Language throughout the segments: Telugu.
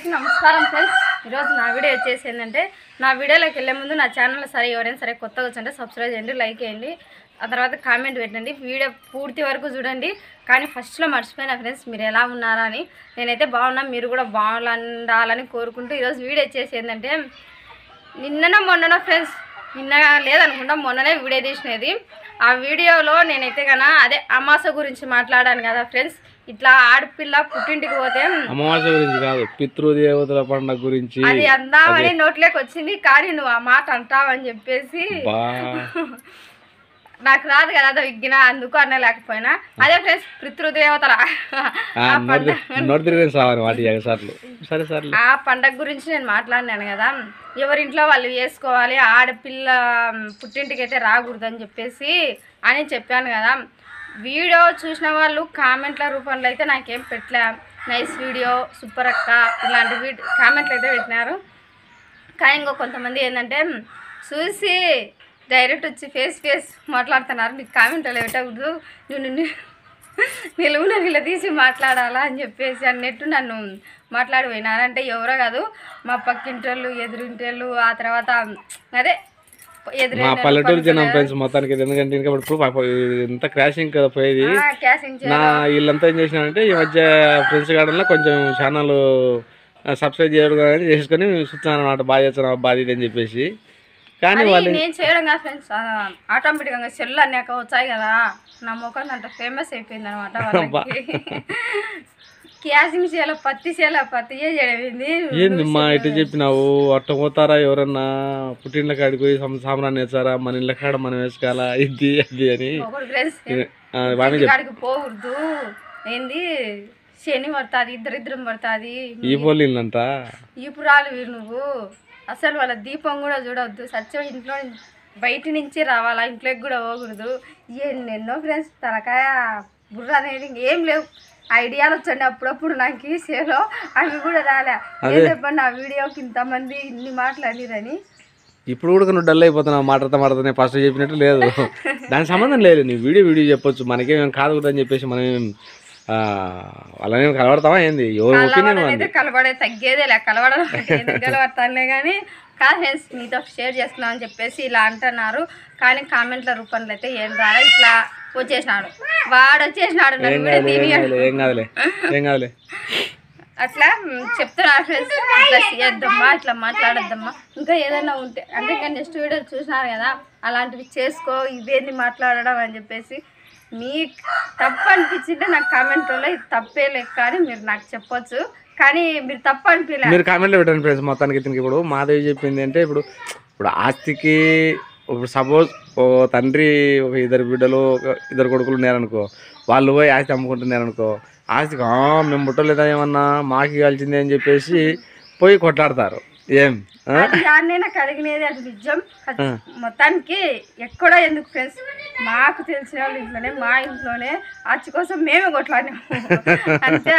అందరికీ నమస్కారం ఫ్రెండ్స్ ఈరోజు నా వీడియో వచ్చేసి ఏంటంటే నా వీడియోలోకి వెళ్ళే ముందు నా ఛానల్ సరే ఎవరైనా సరే కొత్తగా వచ్చంటే సబ్స్క్రైబ్ చేయండి లైక్ చేయండి ఆ తర్వాత కామెంట్ పెట్టండి వీడియో పూర్తి వరకు చూడండి కానీ ఫస్ట్లో మర్చిపోయిన ఫ్రెండ్స్ మీరు ఎలా ఉన్నారా అని నేనైతే బాగున్నా మీరు కూడా బాగుండాలని కోరుకుంటూ ఈరోజు వీడియో వచ్చేసి ఏంటంటే నిన్ననో మొన్ననో ఫ్రెండ్స్ నిన్న లేదనుకుంటా మొన్ననే వీడియో తీసినది ఆ వీడియోలో నేనైతే కన్నా అదే అమాస గురించి మాట్లాడాను కదా ఫ్రెండ్స్ ఇట్లా ఆడపిల్ల పుట్టింటికి పోతే అమావాస్య గురించి కాదు పితృదేవతల పండుగ గురించి అది అందామని నోట్లోకి వచ్చింది కానీ నువ్వు ఆ మాట అంటావని చెప్పేసి బా నాకు రాదు కదా అది విగ్గిన అందుకు అనలేకపోయినా అదే ఫ్రెండ్స్ పితృదేవతల ఆ, నోటి నోటి తిరిగి రావాలి వాటి ఎగసాట్లు సరే సరే ఆ పండగ గురించి నేను మాట్లాడినాను కదా ఎవరింట్లో వాళ్ళు వేసుకోవాలి ఆడపిల్ల పుట్టింటికి అయితే రాకూడదు అని చెప్పేసి అని చెప్పాను కదా వీడియో చూసిన వాళ్ళు కామెంట్ల రూపంలో అయితే నాకేం పెట్టలే నైస్ వీడియో సూపర్ అక్క ఇలాంటి వీడియో కామెంట్లు అయితే పెట్టినారు కానీ ఇంకో కొంతమంది ఏంటంటే చూసి డైరెక్ట్ వచ్చి ఫేస్ ఫేస్ మాట్లాడుతున్నారు నీకు కామెంట్లో పెట్టకూడదు నువ్వు నిన్ను నిలువున ఇలా తీసి మాట్లాడాలా అని చెప్పేసి అన్నట్టు నన్ను మాట్లాడి పోయినారంటే ఎవరో కాదు మా పక్కింటోళ్ళు ఎదురింటోళ్ళు ఆ తర్వాత అదే మా ఎదురు పల్లెటూరు జనం ఫ్రెండ్స్ మొత్తానికి ఇది ఎందుకంటే ఇంకా ఇప్పుడు పాప ఇంత క్రాషింగ్ కదా పోయేది క్యాసింగ్ నా వీళ్ళంతా ఏం చేసినారంటే ఈ మధ్య ఫ్రెండ్స్ గార్డెన్లో కొంచెం ఛానల్ సబ్స్క్రైబ్ చేయడం కానీ చేసుకొని చూస్తున్నాను అనమాట బాగా చేస్తున్నావు బాధ ఇది అని చెప్పేసి కానీ అది వాళ్ళు నేను చేయడం కాదు ఫ్రెండ్స్ ఆటోమేటిక్గా సెల్ అన్నాక వచ్చాయి కదా నా ముఖం అంత ఫేమస్ అయిపోయింది అనమాట వాళ్ళకి క్యాసింగ్ చేయాలి పత్తి చేయాలి పత్తి చేయడం ఏంది ఏంది మా ఇటు చెప్పినావు అట్ట పోతారా ఎవరన్నా పుట్టిండ్ల కాడికి పోయి సం- సాంబ్రాన్ని వేసారా మన ఇళ్ళ కాడ మనం వేసుకోవాలా ఇది అది అని ఒకటి ఫ్రెండ్స్ ఆ, బాగానే చెప్పి కాడికి పోకూడదు ఏంది శని పడుతుంది ఇద్దరిద్దరం పడుతుంది ఈ పోలు ఇల్లంట ఈపురాలు వీరు నువ్వు అసలు వాళ్ళ దీపం కూడా చూడవద్దు సత్యం ఇంట్లో నుంచి- బయట నుంచి రావాలా ఇంట్లోకి కూడా పోకూడదు ఎన్నెన్నో ఫ్రెండ్స్ తలకాయ బుర్ర అనేది ఏం లేవు ఐడియాలు వచ్చండి అప్పుడప్పుడు నాకు ఈ సేలో అవి కూడా రాలే ఏం చెప్పండి ఆ వీడియోకి ఇంతమంది ఇన్ని మాట్లాడిరని ఇప్పుడు కూడా నువ్వు డల్ అయిపోతున్నావు మాట్లాడతా మాట్లాడుతున్నా ఫస్ట్ చెప్పినట్టు లేదు దానికి సంబంధం లేదు నీ వీడియో వీడియో చెప్పొచ్చు మనకేం కాదు కూడా అని చెప్పేసి మనం ఏం, ఆ, వాళ్ళని కలబడతామా ఏంది ఎవరు ఒపీనియన్ అయితే కలబడే తగ్గేదే లే కలవడం ఎందుకు కలబడతానులే కానీ కాదు ఫ్రెండ్స్ మీతో షేర్ చేస్తున్నాం అని చెప్పేసి ఇలా అంటున్నారు కానీ కామెంట్ల రూపంలో అయితే ఏం రాలే ఇట్లా వచ్చేసినాడు వాడు వచ్చేసినాడు నన్ను ఏం కూడా కాదులే ఏం తిని కాదులే ఏం కాదులే ఏం కాదులే అట్లా మ్, చెప్తున్నారు ఫ్రెండ్స్ ఇట్లా చేయొద్దమ్మా ఇట్లా మాట్లాడొద్దమ్మా ఇంకా ఏదైనా ఉంటే అంటే ఇంకా నెక్స్ట్ వీడియో చూసినారు కదా అలాంటివి చేసుకో ఇదేంది మాట్లాడడం అని చెప్పేసి మీకు తప్పు అనిపించింటే నాకు కామెంట్లో ఇది తప్పే లెక్క అని మీరు నాకు చెప్పొచ్చు కానీ మీరు తప్పు అనిపించలే మీరు కామెంట్లో పెట్టండి ఫ్రెండ్స్ మొత్తానికి దీనికి ఇప్పుడు మాధవి చెప్పింది అంటే ఇప్పుడు ఇప్పుడు ఆస్తికి ఇప్పుడు సపోజ్ ఓ తండ్రి ఒక ఇద్దరు బిడ్డలు ఒక ఇద్దరు కొడుకులు ఉన్నారనుకో వాళ్ళు పోయి ఆస్తి అమ్ముకుంటున్నారనుకో ఆస్తికి "ఆ, మేము పుట్టలేదా ఏమన్నా మాకి కాల్చింది అని చెప్పేసి పోయి కొట్లాడతారు ఏం ఆ? అది దాన్నే నాకు అడిగినది అది నిజం అది మొత్తానికి ఎక్కడో ఎందుకు ఫ్రెండ్స్ మాకు తెలిసిన వాళ్ళ ఇంట్లోనే మా ఇంట్లోనే ఆచి కోసం మేమే కొట్లాడినాము అంతే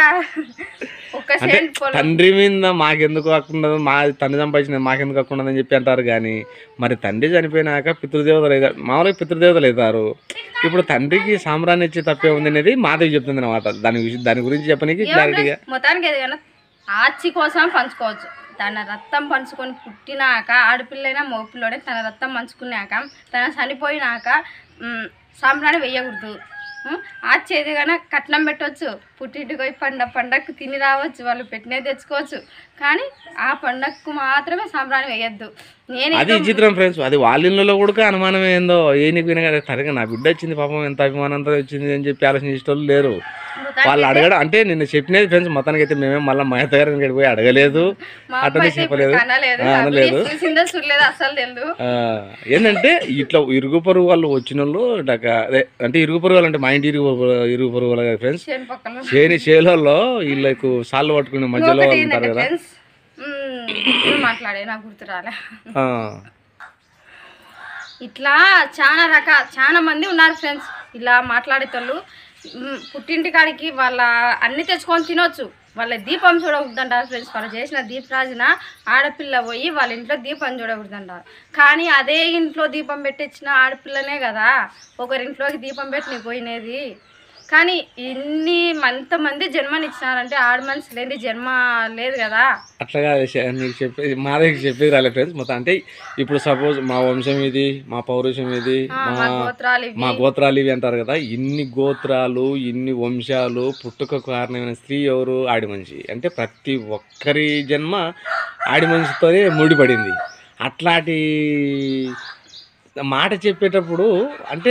ఒక్క సేల్ పొలం తండ్రి మీద మాకెందుకు హక్కుండదు మా తండ్రి సంపాదించిన మాకెందుకు హక్కుండదు అని చెప్పి అంటారు కానీ మరి తండ్రి చనిపోయినాక పితృదేవతలు అవుతారు మామూలుగా పితృదేవతలు అవుతారు ఇప్పుడు తండ్రికి సామ్రాన్ని ఇచ్చే తప్పే ఉంది అనేది మాధవి చెప్తుంది అనమాట దాని విషయం దాని గురించి చెప్పనీకి క్లారిటీగా మొత్తానికి ఏదైనా ఆచి కోసం పంచుకోవచ్చు తన రక్తం పంచుకొని పుట్టినాక ఆడపిల్లైనా మగపిల్లడే తన రక్తం పంచుకున్నాక తన చనిపోయినాక మ్, సాంబ్రాణి వేయకూడదు మ్, ఆచి ఏది కానీ కట్నం పెట్టవచ్చు పుట్టింటికి పోయి పండ పండగకు తిని రావచ్చు వాళ్ళు పెట్టినవి తెచ్చుకోవచ్చు కానీ ఆ పండగకు మాత్రమే సాంబ్రాణి వేయద్దు నేను అది విచిత్రం ఫ్రెండ్స్ అది వాళ్ళ ఇళ్ళలో కూడా అనుమానం ఏందో ఏ నీకు వినగా సరిగా నా బిడ్డ వచ్చింది పాపం ఎంత అభిమానంతో వచ్చింది అని చెప్పి ఆలోచించేటోళ్ళు లేరు వాళ్ళు అడగడం అంటే నిన్న చెప్పినది ఫ్రెండ్స్ మొత్తానికి అయితే మేమే మళ్ళీ మహేత గారి దగ్గరికి పోయి అడగలేదు మా అతనే అమ్మ అయితే ఇప్పుడు చెప్పలేదు కనలేదు ఆ, అనలేదు చూసిందో చూడలేదు అసలు తెలియదు ఆ, ఏంటంటే ఇట్లా ఇరుగు పొరుగు వాళ్ళు వచ్చిన వాళ్ళు ఇలాగ అదే అంటే ఇరుగు పొరుగు వాళ్ళు అంటే మా ఇంటి ఇరుగు పొరుగు- ఇరుగు పొరుగు వాళ్ళు కదా ఫ్రెండ్స్ చేను పక్కన చేని చేలలో వీళ్ళకు సాళ్ళు పట్టుకునే మధ్యలో ఒకటి వాళ్ళు ఉంటారు ఏంటంటే కదా ఫ్రెండ్స్ మ్మ్, మాట్లాడే నాకు గుర్తు రాలే ఆ, ఇట్లా చాలా రకాల చాలా మంది ఉన్నారు ఫ్రెండ్స్ ఇలా మాట్లాడేటోళ్ళు మ్మ్, పుట్టింటి కాడికి వాళ్ళ అన్ని తెచ్చుకొని తినొచ్చు వాళ్ళ దీపం చూడకూడదంటారు ఫ్రెండ్స్ వాళ్ళు చేసిన దీపరాజున ఆడపిల్ల పోయి వాళ్ళ ఇంట్లో దీపం చూడకూడదంటారు కానీ అదే ఇంట్లో దీపం పెట్టించిన ఆడపిల్లనే కదా ఒకరింట్లోకి దీపం పెట్టి నీ పోయినది కానీ ఇన్ని మంతమంది జన్మనిచ్చినారంటే ఆడ మనిషి లేని జన్మ లేదు కదా అట్లాగా నీకు చెప్పేది మా దగ్గర చెప్పేది రాలే ఫ్రెండ్స్ మొత్తం అంటే ఇప్పుడు సపోజ్ మా వంశం ఇది మా పౌరుషం ఇది ఆ, మా మా గోత్రాలు ఇవి మా గోత్రాలు ఇవి అంటారు కదా ఇన్ని గోత్రాలు ఇన్ని వంశాలు పుట్టుకకు కారణమైన స్త్రీ ఎవరు ఆడి మనిషి అంటే ప్రతి ఒక్కరి జన్మ ఆడి మనిషితోనే ముడిపడింది అట్లాంటి మాట చెప్పేటప్పుడు అంటే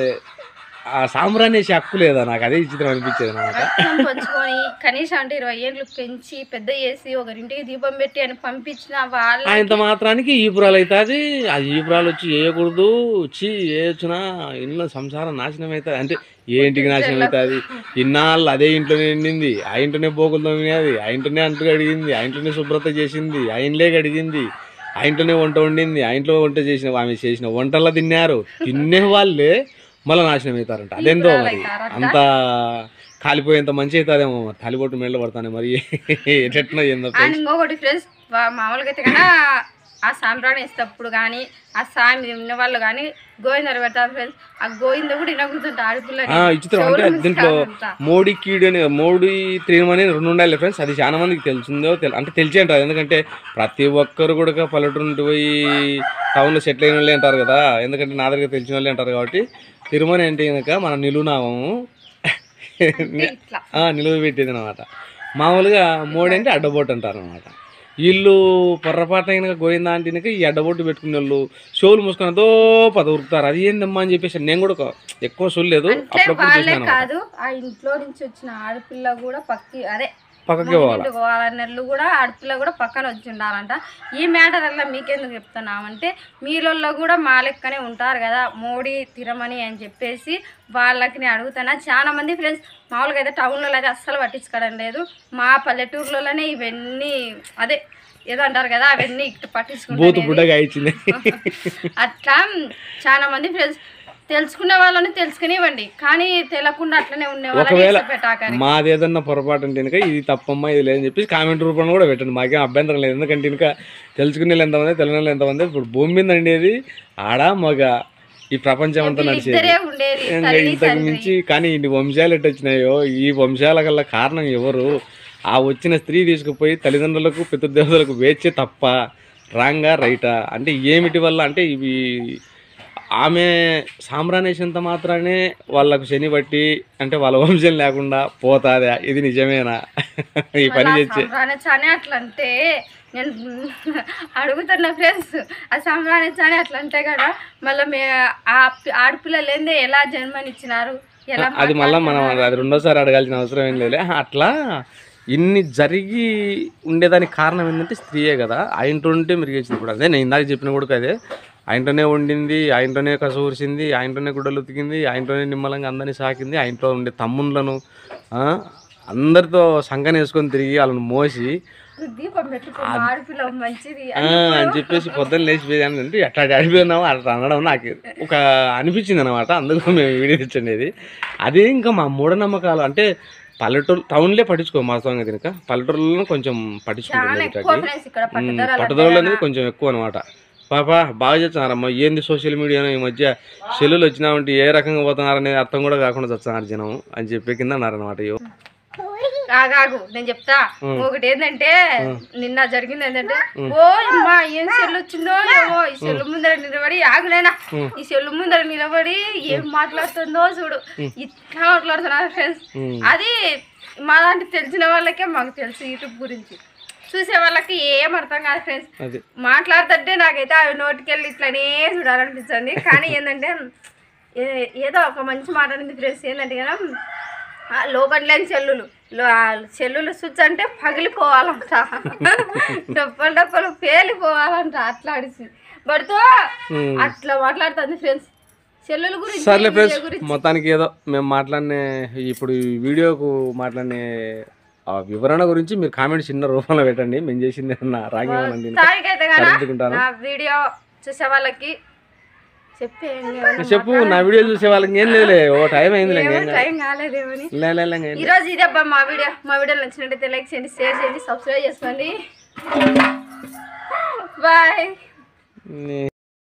ఆ సాంబ్రాణ్యేసి హక్కు లేదా నాకు అదే విచిత్రం అనిపించేది అనమాట రక్తం పంచుకొని కనీసం అంటే ఇరవై ఏళ్ళు పెంచి పెద్ద చేసి ఒకరింటికి దీపం పెట్టి అని పంపించిన వాళ్ళ ఆయనంత మాత్రానికి ఈపురాలు అవుతుంది ఆ ఈపురాలు వచ్చి వేయకూడదు వచ్చి వేయొచ్చునా ఇల్లు సంసారం నాశనం అవుతుంది అంటే ఏ ఇంటికి నాశనం అవుతుంది ఇన్నాళ్ళు అదే ఇంట్లోనే నిండింది ఆ ఇంట్లోనే బోకులు తోమినది ఆ ఇంట్లోనే అంటు కడిగింది ఆ ఇంట్లోనే శుభ్రత చేసింది ఆ ఇంట్లే కడిగింది ఆ ఇంట్లోనే వంట వండింది ఆ ఇంట్లో వంట చేసిన ఆమె చేసిన వంటల్లో తిన్నారు తినే వాళ్ళే మళ్ళీ నాశనం అవుతారంట అదేందో మరి అంత కాలిపోయేంత మంచి అవుతుందేమో మరి తాలిబొట్టు మెళ్ళ పడతానే మరి ఎట్లా ఏందో అండ్ ఇంకొకటి ఫ్రెండ్స్ మామూలుగా అయితే కన్నా ఆ సాంబ్రాణి వేసేటప్పుడు కానీ ఆ సామి ఉన్న వాళ్ళు కానీ గోవిందరు పెడతారు ఫ్రెండ్స్ ఆ గోవింద కూడా ఇనగుతుంట ఆడపిల్లని ఆ, విచిత్రం అంటే దీంట్లో మోడీ కీడు అని మోడీ త్రీమ్ అని రెండు ఉండాలి ఫ్రెండ్స్ అది చాలా మందికి తెలిసిందో తెల్ అంటే తెలిసి అంటారు ఎందుకంటే ప్రతి ఒక్కరు కూడా పల్లెటూరు నుండి పోయి టౌన్లో సెటిల్ అయిన వాళ్ళే అంటారు కదా ఎందుకంటే నా దగ్గర తెలిసిన వాళ్ళే అంటారు కాబట్టి తిరుమల అంటే కనుక మన నిలువునామము ఇట్లా ఆ, నిలువ పెట్టేది అనమాట మామూలుగా మోడీ అంటే అడ్డబోటు అంటారు అనమాట వీళ్ళు పొర్రపాట అయిన గోయిందా అంటే కనుక ఈ అడ్డబొట్టు పెట్టుకునే వాళ్ళు షోలు మూసుకొని దో పద ఉరుకుతారు అది ఏందమ్మా అని చెప్పేసి నేను కూడా ఒక- ఎక్కువ చూడలేదు అంటే అప్పుడప్పుడు వాళ్ళే చూసినాను కాదు ఆ ఇంట్లో నుంచి వచ్చిన ఆడపిల్ల కూడా పక్కి అదే పక్కకి పోవాలి ఇంటికి పోవాలన్నట్లు కూడా ఆడపిల్ల కూడా పక్కన వచ్చి ఉండాలంట ఈ మ్యాటర్ అలా మీకెందుకు చెప్తున్నామంటే మీలో కూడా మా లెక్కనే ఉంటారు కదా మోడీ తిరమని అని చెప్పేసి వాళ్ళకి నేను అడుగుతానా చాలా మంది ఫ్రెండ్స్ మామూలుగా అయితే టౌన్లో అయితే అస్సలు పట్టించుకోవడం లేదు మా పల్లెటూరులోనే ఇవన్నీ అదే ఏదో అంటారు కదా అవన్నీ ఇటు బూతు పట్టించుకుంటారు బుడ్డగా ఇచ్చింది అట్లా చాలా మంది ఫ్రెండ్స్ తెలుసుకునే వాళ్ళని తెలుసుకునివ్వండి కానీ తెలియకుండా అట్లనే ఉండే ఒకవేళ వాళ్ళని పెట్టాకని మాది ఏదన్నా పొరపాటు అంటే కనుక ఇది తప్పమ్మా ఇది లేదని చెప్పేసి కామెంట్ రూపంలో కూడా పెట్టండి మాకేం అభ్యంతరం లేదు ఎందుకంటే ఇంకా తెలుసుకునే వాళ్ళు ఎంతమంది తెలియని వాళ్ళు ఎంతమంది ఇప్పుడు భూమి మీద ఉండేది ఆడ మగ ఈ ప్రపంచం అంతా నడిచేది ఇద్దరే ఉండేది ఇంకా తల్లి ఇంతకు తండ్రి మించి కానీ ఇన్ని వంశాలు ఎట్టు వచ్చినాయో ఈ వంశాల కల్లా కారణం ఎవరు ఆ వచ్చిన స్త్రీ తీసుకుపోయి తల్లిదండ్రులకు పితృదేవతలకు వేచే తప్ప రాంగా రైటా అంటే ఏమిటి వల్ల అంటే ఇవి ఆమె సామ్రాణేషంత మాత్రానే వాళ్ళకు శని బట్టి అంటే వాళ్ళ వంశం లేకుండా పోతాదా ఇది నిజమేనా ఈ పని చేసి సంప్రాణించానే అట్లా అంటే నేను అడుగుతున్న ఫ్రెండ్స్ ఆ సంప్రాణించానే అట్లా అంటే కదా మళ్ళీ మే ఆ పి- ఆడపిల్లలేందే ఎలా జన్మనిచ్చినారు ఎలా అది మళ్ళీ మనం అది రెండోసారి అడగాల్సిన అవసరం ఏం లేదు అట్లా ఇన్ని జరిగి ఉండేదానికి కారణం ఏంటంటే స్త్రీయే కదా ఆ ఇంట్లో ఉంటే మెరిగేసింది ఇప్పుడు అదే నేను ఇందాక చెప్పిన కూడా అదే ఆ ఇంట్లోనే వండింది ఆ ఇంట్లోనే కసూరిసింది ఆ ఇంట్లోనే గుడ్డలు ఉతికింది ఆ ఇంట్లోనే నిమ్మలంగా అందరినీ సాకింది ఆ ఇంట్లో ఉండే తమ్ముళ్ళను ఆ, అందరితో సంకన వేసుకొని తిరిగి వాళ్ళని మోసి దీపం పెట్టుకో మా ఆడపిల్ల మంచిది ఆ, అని చెప్పేసి పొద్దున్న లేచిపోయాను అంటే ఎట్లా అడిపోయినాము అట్లా అనడం నాకు ఒక అనిపించింది అనమాట అందుకు మేము ఈ వీడియో తెచ్చండి అది ఇంకా మా మూఢనమ్మకాలు అంటే పల్లెటూరు టౌన్లే పట్టించుకో వాస్తవంగా తినక పల్లెటూరులో కొంచెం చాలా పట్టించుకుంటుంది ఎక్కువ ఫ్రెండ్స్ ఇక్కడ పట్టుదల పట్టుదల అనేది కొంచెం ఎక్కువ అనమాట పాప బాగా చేస్తున్నారమ్మా ఏంది సోషల్ మీడియాలో ఈ మధ్య సెల్లులు వచ్చినామంటే ఏ రకంగా పోతున్నారనేది అర్థం కూడా కాకుండా చస్తున్నారు జనం అని చెప్పే కింద అన్నారనమాట ఆగాగు నేను చెప్తా ఒకటి ఏంటంటే నిన్న జరిగింది ఏంటంటే ఓ అమ్మా ఏం సెల్లు వచ్చిందో ఏమో ఈ సెల్లు ముందర నిలబడి ఆగులేనా ఈ సెల్లు ముందర నిలబడి ఏం మాట్లాడుతుందో చూడు ఇట్లా మాట్లాడుతున్నారు ఫ్రెండ్స్ అది మా లాంటి తెలిసిన వాళ్ళకే మాకు తెలుసు యూట్యూబ్ గురించి చూసే వాళ్ళకి ఏం అర్థం కాదు ఫ్రెండ్స్ అది మాట్లాడుతుంటే నాకైతే అవి నోటికెళ్ళి ఇట్లనే చూడాలనిపిస్తుంది కానీ ఏంటంటే ఏ- ఏదో ఒక మంచి మాట అనేది ఫ్రెండ్స్ ఏంటంటే కదా ఆ లోపల లేని చెల్లులు లో- ఆ చెల్లులు స్విచ్ అంటే పగిలిపోవాలంట డబ్బలు డబ్బలు పేలిపోవాలంట అట్లా అడిసి బడితో ఉమ్. అట్లా మాట్లాడుతుంది ఫ్రెండ్స్ చెల్లుల గురించి సర్లే వీడియో ఫ్రెండ్స్ గురించి మొత్తానికి ఏదో మేము మాట్లాడినే ఇప్పుడు ఈ వీడియోకు మాట్లాడినే ఆ వివరణ గురించి మీరు కామెంట్ చిన్న రూపంలో పెట్టండి మేము చేసింది ఏమన్నా రాంగ్ ఏమన్నా దీనికి తాగికైతే కదా సరిదిద్దుకుంటాను. నా వీడియో చూసే వాళ్ళకి చెప్పేయండి చెప్పు నా వీడియో చూసే వాళ్ళకి ఏం లేదులే ఓ టైం అయింది ఏమో టైం కాలేదేమని లే లే, లే, లే. ఈ రోజు ఇదే అబ్బా మా వీడియో మా వీడియో నచ్చినట్టయితే లైక్ చేయండి షేర్ చేయండి సబ్స్క్రైబ్ చేసుకోండి బాయ్ నీ-